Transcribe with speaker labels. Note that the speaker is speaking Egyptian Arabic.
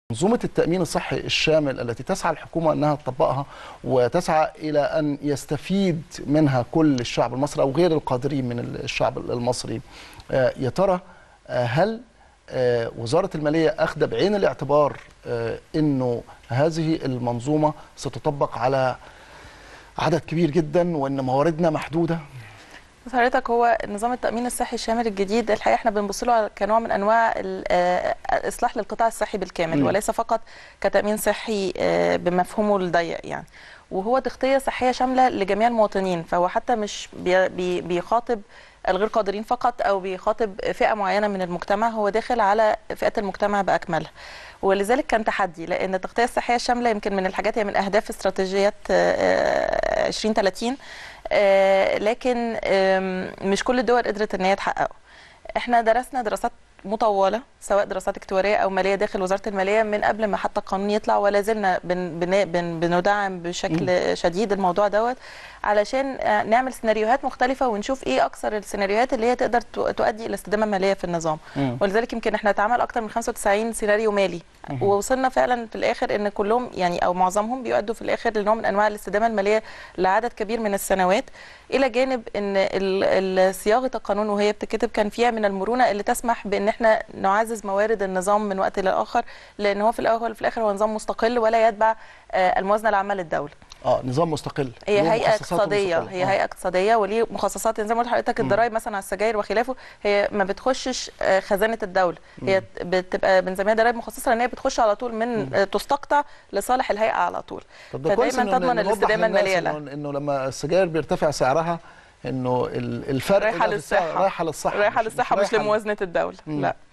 Speaker 1: منظومة التأمين الصحي الشامل التي تسعى الحكومة أنها تطبقها وتسعى إلى أن يستفيد منها كل الشعب المصري أو غير القادرين من الشعب المصري آه، يا ترى آه، هل آه، وزارة المالية أخذ بعين الاعتبار آه، أنه هذه المنظومة ستطبق على عدد كبير جدا وأن مواردنا محدودة
Speaker 2: بص حضرتك هو نظام التأمين الصحي الشامل الجديد الحقيقة احنا بنبص له كنوع من أنواع ال- آه، الإصلاح للقطاع الصحي بالكامل
Speaker 1: مم.
Speaker 2: وليس فقط كتأمين صحي آه، بمفهومه الضيق يعني وهو تغطية صحية شاملة لجميع المواطنين فهو حتى مش بي- بي- بيخاطب الغير قادرين فقط أو بيخاطب فئة معينة من المجتمع هو داخل على فئات المجتمع بأكملها ولذلك كان تحدي لأن التغطية الصحية الشاملة يمكن من الحاجات هي من أهداف استراتيجيات آه، آه، 2030 آه، لكن آم، مش كل الدول قدرت ان هي تحققه احنا درسنا دراسات مطوله سواء دراسات اكتواريه او ماليه داخل وزاره الماليه من قبل ما حتى القانون يطلع ولا زلنا بن بن بن بندعم بشكل شديد الموضوع دوت علشان آه، نعمل سيناريوهات مختلفه ونشوف ايه اكثر السيناريوهات اللي هي تقدر تو- تؤدي الى استدامه ماليه في النظام
Speaker 1: مم.
Speaker 2: ولذلك يمكن احنا اتعمل اكتر من 95 سيناريو مالي
Speaker 1: مهم.
Speaker 2: ووصلنا فعلا في الاخر ان كلهم يعني او معظمهم بيؤدوا في الاخر لنوع من انواع الاستدامه الماليه لعدد كبير من السنوات الى جانب ان ال- ال- صياغه القانون وهي بتتكتب كان فيها من المرونه اللي تسمح بان احنا نعزز موارد النظام من وقت للاخر لان هو في الاول وفي الاخر هو نظام مستقل ولا يتبع آه، الموازنه العامه للدوله
Speaker 1: اه نظام مستقل
Speaker 2: هي
Speaker 1: له
Speaker 2: هيئه
Speaker 1: مخصصاته
Speaker 2: اقتصاديه
Speaker 1: المستقلة.
Speaker 2: هي
Speaker 1: آه.
Speaker 2: هيئه اقتصاديه وليه مخصصات زي ما قلت لحضرتك الضرايب مثلا على السجاير وخلافه هي ما بتخشش آه، خزانه الدوله هي بتبقى بنسميها ضرايب مخصصه لان هي بتخش على طول من آه، تستقطع لصالح الهيئه على طول
Speaker 1: طب ده كويس
Speaker 2: فدايما
Speaker 1: إنه-
Speaker 2: تضمن
Speaker 1: إنه نوضح
Speaker 2: الاستدامه
Speaker 1: للناس
Speaker 2: الماليه
Speaker 1: إنه-
Speaker 2: لها
Speaker 1: انه لما السجاير بيرتفع سعرها انه ال- الفرق
Speaker 2: رايحة
Speaker 1: ده في السعر
Speaker 2: للصحة.
Speaker 1: رايحه للصحه
Speaker 2: رايحه
Speaker 1: مش-
Speaker 2: للصحه مش
Speaker 1: رايحة ل-
Speaker 2: لموازنه الدوله
Speaker 1: مم.
Speaker 2: لا